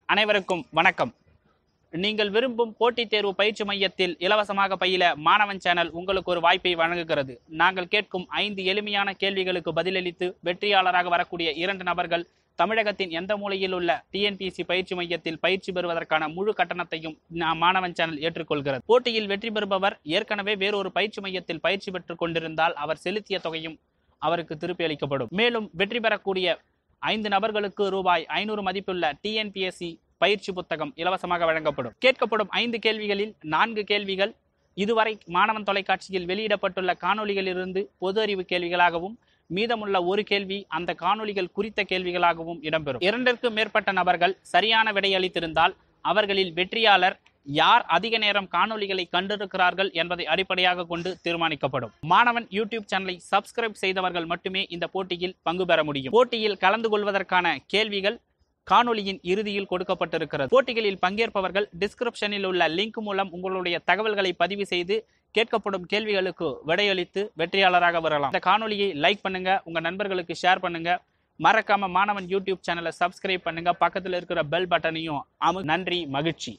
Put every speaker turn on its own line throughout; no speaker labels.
அனைவருக்கும் வணக்கம் நீங்கள் விரும்பும் போட்டித் தேர்வு பயிற்சி மையத்தில் இலவசமாக பயில மாணவன் சேனல் உங்களுக்கு ஒரு வாய்ப்பை வழங்குகிறது நாங்கள் கேட்கும் ஐந்து எளிமையான கேள்விகளுக்கு பதிலளித்து வெற்றியாளராக வரக்கூடிய இரண்டு நபர்கள் தமிழகத்தின் எந்த மூலையில் உள்ள டிஎன்பிசி பயிற்சி மையத்தில் பயிற்சி பெறுவதற்கான முழு கட்டணத்தையும் நா- மாணவன் சேனல் ஏற்றுக்கொள்கிறது போட்டியில் வெற்றி பெறுபவர் ஏற்கனவே வேறொரு பயிற்சி மையத்தில் பயிற்சி பெற்றுக் கொண்டிருந்தால் அவர் செலுத்திய தொகையும் அவருக்கு திருப்பி அளிக்கப்படும் மேலும் வெற்றி பெறக்கூடிய ஐந்து நபர்களுக்கு ரூபாய் ஐநூறு மதிப்புள்ள டிஎன்பிஎஸ்சி பயிற்சி புத்தகம் இலவசமாக வழங்கப்படும் கேட்கப்படும் ஐந்து கேள்விகளில் நான்கு கேள்விகள் இதுவரை மாணவன் தொலைக்காட்சியில் வெளியிடப்பட்டுள்ள காணொளிகளிலிருந்து பொது அறிவு கேள்விகளாகவும் மீதமுள்ள ஒரு கேள்வி அந்த காணொளிகள் குறித்த கேள்விகளாகவும் இடம்பெறும் இரண்டிற்கும் மேற்பட்ட நபர்கள் சரியான விடை அளித்திருந்தால் அவர்களில் வெற்றியாளர் யார் அதிக நேரம் காணொளிகளை கண்டிருக்கிறார்கள் என்பதை அடிப்படையாக கொண்டு தீர்மானிக்கப்படும் மாணவன் யூடியூப் சேனலை சப்ஸ்கிரைப் செய்தவர்கள் மட்டுமே இந்த போட்டியில் பங்கு பெற முடியும் போட்டியில் கலந்து கொள்வதற்கான கேள்விகள் காணொளியின் இறுதியில் கொடுக்கப்பட்டிருக்கிறது போட்டிகளில் பங்கேற்பவர்கள் டிஸ்கிரிப்ஷனில் உள்ள லிங்க் மூலம் உங்களுடைய தகவல்களை பதிவு செய்து கேட்கப்படும் கேள்விகளுக்கு விடையளித்து வெற்றியாளராக வரலாம் இந்த காணொளியை லைக் பண்ணுங்க உங்க நண்பர்களுக்கு ஷேர் பண்ணுங்க மறக்காம மாணவன் யூடியூப் சேனலை சப்ஸ்கிரைப் பண்ணுங்க பக்கத்தில் இருக்கிற பெல் பட்டனையும் அமு நன்றி மகிழ்ச்சி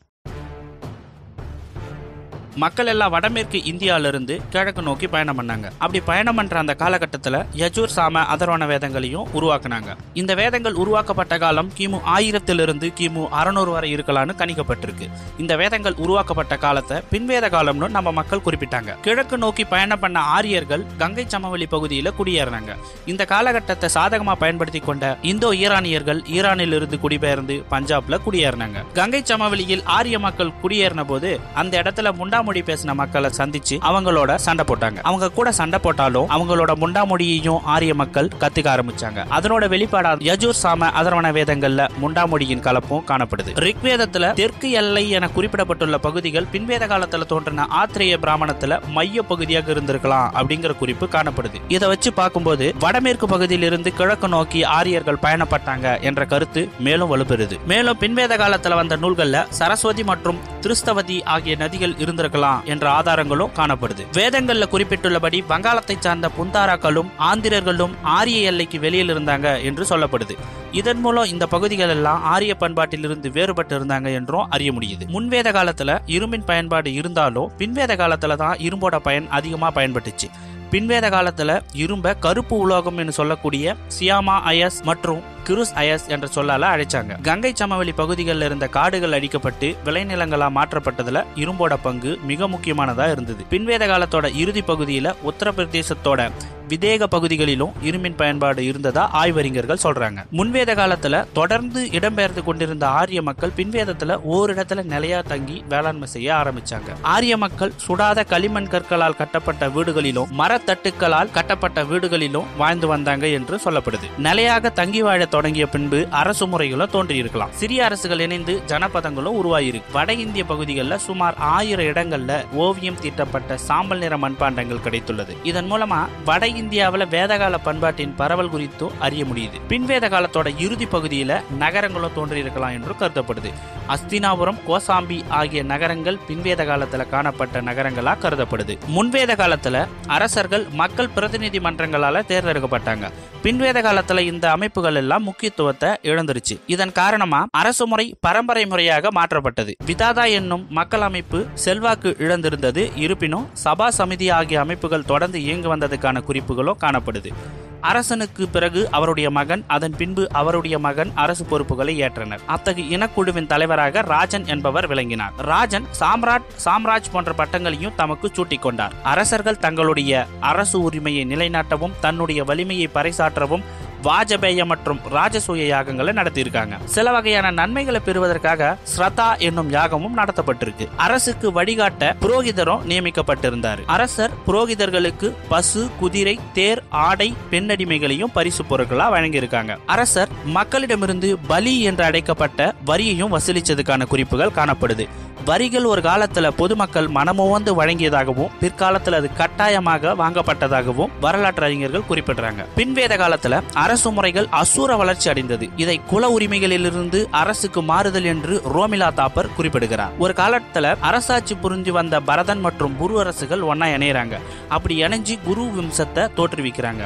மக்கள் எல்லாம் வடமேற்கு இந்தியாவிலிருந்து கிழக்கு நோக்கி பயணம் பண்ணாங்க அப்படி பயணம் பண்ற அந்த காலகட்டத்தில் யஜூர் சாம அதர்வண வேதங்களையும் உருவாக்குனாங்க இந்த வேதங்கள் உருவாக்கப்பட்ட காலம் கிமு ஆயிரத்திலிருந்து கிமு அறுநூறு வரை இருக்கலாம்னு கணிக்கப்பட்டிருக்கு இந்த வேதங்கள் உருவாக்கப்பட்ட காலத்தை பின்வேத காலம்னு நம்ம மக்கள் குறிப்பிட்டாங்க கிழக்கு நோக்கி பயணம் பண்ண ஆரியர்கள் கங்கை சமவெளி பகுதியில் குடியேறினாங்க இந்த காலகட்டத்தை சாதகமா பயன்படுத்தி கொண்ட இந்தோ ஈரானியர்கள் ஈரானில் இருந்து குடிபெயர்ந்து பஞ்சாப்ல குடியேறினாங்க கங்கை சமவெளியில் ஆரிய மக்கள் குடியேறின போது அந்த இடத்துல முண்டாமொழி பேசின மக்களை சந்திச்சு அவங்களோட சண்டை போட்டாங்க அவங்க கூட சண்டை போட்டாலும் அவங்களோட முண்டாமொழியையும் ஆரிய மக்கள் கத்துக்க ஆரம்பிச்சாங்க அதனோட வெளிப்பாடா யஜூர் சாம அதர்வண வேதங்கள்ல முண்டாமொழியின் கலப்பும் காணப்படுது ரிக்வேதத்துல தெற்கு எல்லை என குறிப்பிடப்பட்டுள்ள பகுதிகள் பின்வேத காலத்துல தோன்றின ஆத்திரேய பிராமணத்துல மைய பகுதியாக இருந்திருக்கலாம் அப்படிங்கிற குறிப்பு காணப்படுது இதை வச்சு பார்க்கும்போது வடமேற்கு பகுதியிலிருந்து கிழக்கு நோக்கி ஆரியர்கள் பயணப்பட்டாங்க என்ற கருத்து மேலும் வலுப்பெறுது மேலும் பின்வேத காலத்துல வந்த நூல்கள்ல சரஸ்வதி மற்றும் திருஸ்தவதி ஆகிய நதிகள் இருந்திருக்கலாம் என்ற ஆதாரங்களும் காணப்படுது வேதங்கள்ல குறிப்பிட்டுள்ளபடி வங்காளத்தை சார்ந்த புந்தாராக்களும் ஆந்திரர்களும் ஆரிய எல்லைக்கு வெளியில் இருந்தாங்க என்று சொல்லப்படுது இதன் மூலம் இந்த பகுதிகள் எல்லாம் ஆரிய பண்பாட்டிலிருந்து வேறுபட்டு இருந்தாங்க என்றும் அறிய முடியுது முன்வேத காலத்துல இரும்பின் பயன்பாடு இருந்தாலும் பின்வேத காலத்துல தான் இரும்போட பயன் அதிகமா பயன்பட்டுச்சு பின்வேத காலத்துல இரும்ப கருப்பு உலோகம் என்று சொல்லக்கூடிய சியாமா அயஸ் மற்றும் கிருஸ் அயஸ் என்ற சொல்லால அழைச்சாங்க கங்கை சமவெளி பகுதிகளில் இருந்த காடுகள் அழிக்கப்பட்டு விளைநிலங்களா மாற்றப்பட்டதுல இரும்போட பங்கு மிக முக்கியமானதா இருந்தது பின்வேத காலத்தோட இறுதி பகுதியில உத்தரப்பிரதேசத்தோட விதேக பகுதிகளிலும் இரும்பின் பயன்பாடு இருந்ததா ஆய்வறிஞர்கள் சொல்றாங்க முன்வேத காலத்துல தொடர்ந்து இடம்பெயர்ந்து கொண்டிருந்த ஆரிய மக்கள் பின்வேதத்துல ஓரிடத்துல நிலையா தங்கி வேளாண்மை செய்ய ஆரம்பிச்சாங்க ஆரிய மக்கள் சுடாத களிமண் கற்களால் கட்டப்பட்ட வீடுகளிலும் மரத்தட்டுக்களால் கட்டப்பட்ட வீடுகளிலும் வாழ்ந்து வந்தாங்க என்று சொல்லப்படுது நிலையாக தங்கி வாழ தொடங்கிய பின்பு அரசு முறைகளும் தோன்றியிருக்கலாம் சிறிய அரசுகள் இணைந்து ஜனபதங்களும் உருவாகியிருக்கு வட இந்திய பகுதிகளில் சுமார் ஆயிரம் இடங்கள்ல ஓவியம் தீட்டப்பட்ட சாம்பல் நிற மண்பாண்டங்கள் கிடைத்துள்ளது இதன் மூலமா வட இந்தியாவில் வேதகால பண்பாட்டின் பரவல் குறித்தும் அறிய முடியுது பின்வேத காலத்தோட இறுதி பகுதியில நகரங்களும் தோன்றியிருக்கலாம் என்று கருதப்படுது அஸ்தினாபுரம் கோசாம்பி ஆகிய நகரங்கள் பின்வேத காலத்துல காணப்பட்ட நகரங்களா கருதப்படுது முன்வேத காலத்துல அரசர்கள் மக்கள் பிரதிநிதி மன்றங்களால தேர்ந்தெடுக்கப்பட்டாங்க பின்வேத காலத்துல இந்த அமைப்புகள் எல்லாம் முக்கியத்துவத்தை இழந்துருச்சு இதன் காரணமா அரசு முறை பரம்பரை முறையாக மாற்றப்பட்டது விதாதா என்னும் மக்கள் அமைப்பு செல்வாக்கு இழந்திருந்தது இருப்பினும் சபா சமிதி ஆகிய அமைப்புகள் தொடர்ந்து இயங்கி வந்ததுக்கான குறிப்புகளும் காணப்படுது அரசனுக்கு பிறகு அவருடைய மகன் அதன் பின்பு அவருடைய மகன் அரசு பொறுப்புகளை ஏற்றனர் அத்தகைய இனக்குழுவின் தலைவராக ராஜன் என்பவர் விளங்கினார் ராஜன் சாம்ராட் சாம்ராஜ் போன்ற பட்டங்களையும் தமக்கு சூட்டிக் கொண்டார் அரசர்கள் தங்களுடைய அரசு உரிமையை நிலைநாட்டவும் தன்னுடைய வலிமையை பறைசாற்றவும் வாஜபேய மற்றும் ராஜசூய யாகங்களை நடத்தியிருக்காங்க சில வகையான நன்மைகளை பெறுவதற்காக ஸ்ரதா என்னும் யாகமும் நடத்தப்பட்டிருக்கு அரசுக்கு வழிகாட்ட புரோகிதரும் நியமிக்கப்பட்டிருந்தார் அரசர் புரோகிதர்களுக்கு பசு குதிரை தேர் ஆடை பெண்ணடிமைகளையும் பரிசு பொருட்களா வழங்கியிருக்காங்க அரசர் மக்களிடமிருந்து பலி என்று அழைக்கப்பட்ட வரியையும் வசூலிச்சதுக்கான குறிப்புகள் காணப்படுது வரிகள் ஒரு காலத்துல பொதுமக்கள் மனமுவந்து வழங்கியதாகவும் பிற்காலத்தில் அது கட்டாயமாக வாங்கப்பட்டதாகவும் வரலாற்று அறிஞர்கள் குறிப்பிடுறாங்க பின்வேத காலத்துல அரசு முறைகள் அசூர வளர்ச்சி அடைந்தது இதை குல உரிமைகளிலிருந்து அரசுக்கு மாறுதல் என்று ரோமிலா தாப்பர் குறிப்பிடுகிறார் ஒரு காலத்துல அரசாட்சி புரிஞ்சு வந்த பரதன் மற்றும் குரு அரசுகள் ஒன்னா இணையறாங்க அப்படி இணைஞ்சு குரு வம்சத்தை தோற்றுவிக்கிறாங்க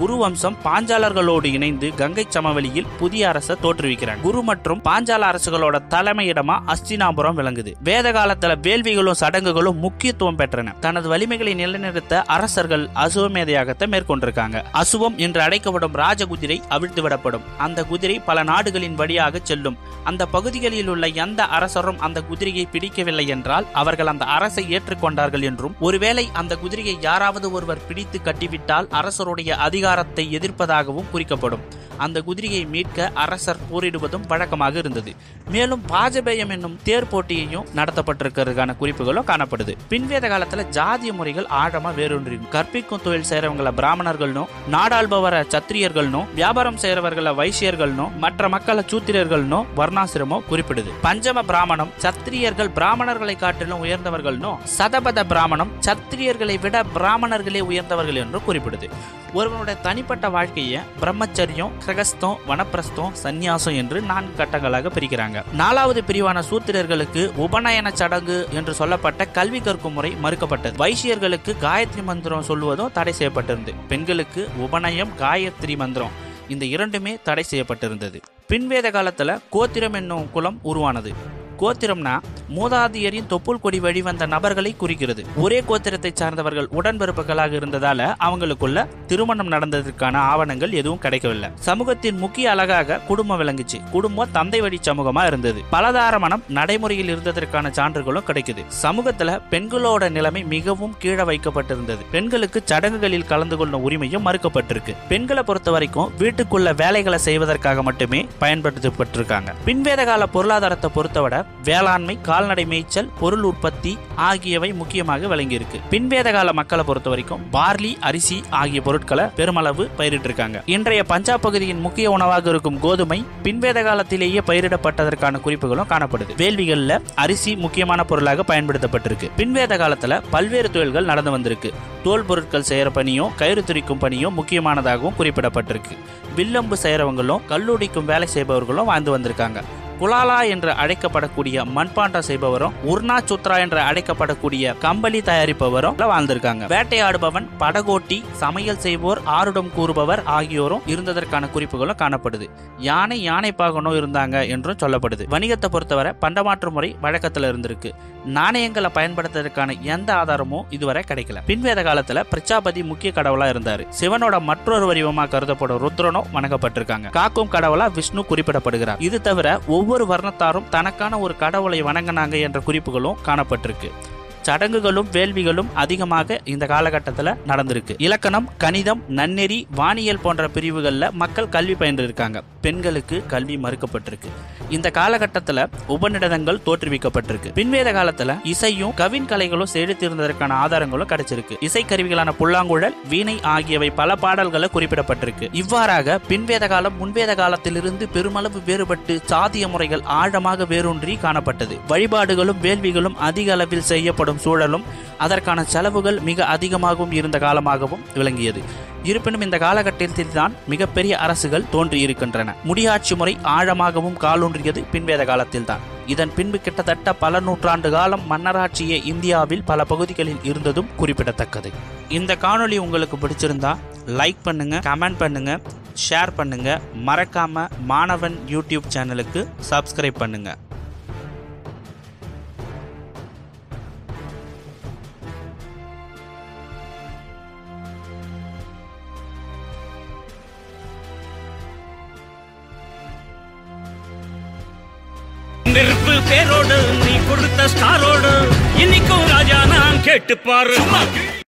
குரு வம்சம் பாஞ்சாலர்களோடு இணைந்து கங்கை சமவெளியில் புதிய அரசை தோற்றுவிக்கிறாங்க குரு மற்றும் பாஞ்சால அரசுகளோட தலைமையிடமா அஸ்தினாபுரம் விளங்குது வேத காலத்துல வேள்விகளும் சடங்குகளும் முக்கியத்துவம் பெற்றன தனது வலிமைகளை நிலைநிறுத்த அரசர்கள் அசுவமேத யாகத்தை மேற்கொண்டிருக்காங்க அசுவம் என்று அழைக்கப்படும் ராஜகுதிரை அவிழ்த்து விடப்படும் அந்த குதிரை பல நாடுகளின் வழியாக செல்லும் அந்த பகுதிகளில் உள்ள எந்த அரசரும் அந்த குதிரையை பிடிக்கவில்லை என்றால் அவர்கள் அந்த அரசை ஏற்றுக்கொண்டார்கள் என்றும் ஒருவேளை அந்த குதிரையை யாராவது ஒருவர் பிடித்து கட்டிவிட்டால் அரசருடைய அதிகாரத்தை எதிர்ப்பதாகவும் குறிக்கப்படும் அந்த குதிரையை மீட்க அரசர் போரிடுவதும் வழக்கமாக இருந்தது மேலும் பாஜபேயம் என்னும் தேர் போட்டியையும் நடத்தப்பட்டிருக்கிறதுக்கான குறிப்புகளும் காணப்படுது பின்வேத காலத்துல ஜாதிய முறைகள் ஆழமா வேரூன்றி கற்பிக்கும் தொழில் செய்யறவங்கள பிராமணர்கள்னும் நாடாள்பவர சத்திரியர்கள்னும் வியாபாரம் செய்யறவர்கள வைசியர்கள்னும் மற்ற மக்களை சூத்திரர்கள்னும் வர்ணாசிரமோ குறிப்பிடுது பஞ்சம பிராமணம் சத்திரியர்கள் பிராமணர்களை காட்டிலும் உயர்ந்தவர்கள்னும் சதபத பிராமணம் சத்திரியர்களை விட பிராமணர்களே உயர்ந்தவர்கள் என்றும் குறிப்பிடுது ஒருவனுடைய தனிப்பட்ட வாழ்க்கையை பிரம்மச்சரியம் கிரகஸ்தம் வனப்பிரஸ்தம் சந்நியாசம் என்று நான்கு கட்டங்களாக பிரிக்கிறாங்க நாலாவது பிரிவான சூத்திரர்களுக்கு உபநயன சடங்கு என்று சொல்லப்பட்ட கல்வி கற்கும் முறை மறுக்கப்பட்டது வைசியர்களுக்கு காயத்ரி மந்திரம் சொல்லுவதும் தடை செய்யப்பட்டிருந்தது பெண்களுக்கு உபநயம் காயத்ரி மந்திரம் இந்த இரண்டுமே தடை செய்யப்பட்டிருந்தது பின்வேத காலத்துல கோத்திரம் என்னும் குலம் உருவானது கோத்திரம்னா மூதாதையரின் தொப்புள் கொடி வழி வந்த நபர்களை குறிக்கிறது ஒரே கோத்திரத்தை சார்ந்தவர்கள் உடன்பிறப்புகளாக இருந்ததால அவங்களுக்குள்ள திருமணம் நடந்ததற்கான ஆவணங்கள் எதுவும் கிடைக்கவில்லை சமூகத்தின் முக்கிய அழகாக குடும்பம் விளங்குச்சு குடும்பம் தந்தை வழி சமூகமா இருந்தது பலதார மனம் நடைமுறையில் இருந்ததற்கான சான்றுகளும் கிடைக்குது சமூகத்துல பெண்களோட நிலைமை மிகவும் கீழே வைக்கப்பட்டிருந்தது பெண்களுக்கு சடங்குகளில் கலந்து கொள்ளும் உரிமையும் மறுக்கப்பட்டிருக்கு பெண்களை பொறுத்த வரைக்கும் வீட்டுக்குள்ள வேலைகளை செய்வதற்காக மட்டுமே பயன்படுத்தப்பட்டிருக்காங்க பின்வேத கால பொருளாதாரத்தை பொறுத்தவரை வேளாண்மை கால்நடை மேய்ச்சல் பொருள் உற்பத்தி ஆகியவை முக்கியமாக விளங்கியிருக்கு பின்வேத கால மக்களை பொறுத்த வரைக்கும் பார்லி அரிசி ஆகிய பொருட்களை பெருமளவு பயிரிட்டு இருக்காங்க இன்றைய பஞ்சாப் பகுதியின் முக்கிய உணவாக இருக்கும் கோதுமை பின்வேத காலத்திலேயே பயிரிடப்பட்டதற்கான குறிப்புகளும் காணப்படுது வேள்விகள்ல அரிசி முக்கியமான பொருளாக பயன்படுத்தப்பட்டிருக்கு பின்வேத காலத்துல பல்வேறு தொழில்கள் நடந்து வந்திருக்கு தோல் பொருட்கள் செய்யற பணியும் கயிறு துரிக்கும் பணியும் முக்கியமானதாகவும் குறிப்பிடப்பட்டிருக்கு வில்லம்பு செய்யறவங்களும் கல்லூடிக்கும் வேலை செய்பவர்களும் வாழ்ந்து வந்திருக்காங்க குலாலா என்று அழைக்கப்படக்கூடிய மண்பாண்டம் செய்பவரும் உர்னா சுத்ரா என்று அழைக்கப்படக்கூடிய கம்பளி தயாரிப்பவரும் வாழ்ந்திருக்காங்க வேட்டையாடுபவன் படகோட்டி சமையல் செய்வோர் ஆருடம் கூறுபவர் ஆகியோரும் இருந்ததற்கான குறிப்புகளும் காணப்படுது யானை யானை பாகனும் இருந்தாங்க என்றும் சொல்லப்படுது வணிகத்தை பொறுத்தவரை பண்டமாற்று முறை வழக்கத்துல இருந்திருக்கு நாணயங்களை பயன்படுத்துவதற்கான எந்த ஆதாரமும் இதுவரை கிடைக்கல பின்வேத காலத்துல பிரஜாபதி முக்கிய கடவுளா இருந்தாரு சிவனோட மற்றொரு வடிவமா கருதப்படும் ருத்ரனும் வணங்கப்பட்டிருக்காங்க காக்கும் கடவுளா விஷ்ணு குறிப்பிடப்படுகிறார் இது தவிர ஒவ்வொரு வர்ணத்தாரும் தனக்கான ஒரு கடவுளை வணங்கினாங்க என்ற குறிப்புகளும் காணப்பட்டிருக்கு சடங்குகளும் வேள்விகளும் அதிகமாக இந்த காலகட்டத்தில் நடந்திருக்கு இலக்கணம் கணிதம் நன்னெறி வானியல் போன்ற பிரிவுகளில் மக்கள் கல்வி பயின்று இருக்காங்க பெண்களுக்கு கல்வி மறுக்கப்பட்டிருக்கு இந்த காலகட்டத்தில் உபநிடதங்கள் தோற்றுவிக்கப்பட்டிருக்கு பின்வேத காலத்துல இசையும் கவின் கலைகளும் செழித்திருந்ததற்கான ஆதாரங்களும் கிடைச்சிருக்கு இசைக்கருவிகளான புல்லாங்குழல் வீணை ஆகியவை பல பாடல்களை குறிப்பிடப்பட்டிருக்கு இவ்வாறாக பின்வேத காலம் முன்வேத காலத்திலிருந்து பெருமளவு வேறுபட்டு சாதிய முறைகள் ஆழமாக வேரூன்றி காணப்பட்டது வழிபாடுகளும் வேள்விகளும் அதிக அளவில் செய்யப்படும் சூழலும் அதற்கான செலவுகள் மிக அதிகமாகவும் இருந்த காலமாகவும் விளங்கியது இருப்பினும் இந்த காலகட்டத்தில் தான் மிகப்பெரிய அரசுகள் தோன்றி இருக்கின்றன முடியாட்சி முறை ஆழமாகவும் காலூன்றியது பின்வேத காலத்தில்தான் இதன் பின்பு கிட்டத்தட்ட பல நூற்றாண்டு காலம் மன்னராட்சியே இந்தியாவில் பல பகுதிகளில் இருந்ததும் குறிப்பிடத்தக்கது இந்த காணொளி உங்களுக்கு பிடிச்சிருந்தா லைக் பண்ணுங்க கமெண்ட் பண்ணுங்க ஷேர் பண்ணுங்க மறக்காம மாணவன் யூடியூப் சேனலுக்கு சப்ஸ்கிரைப் பண்ணுங்க
நெருப்பு பேரோடு நீ கொடுத்த ஸ்டாரோடு இன்னைக்கும் ராஜா நான் கேட்டு பாரு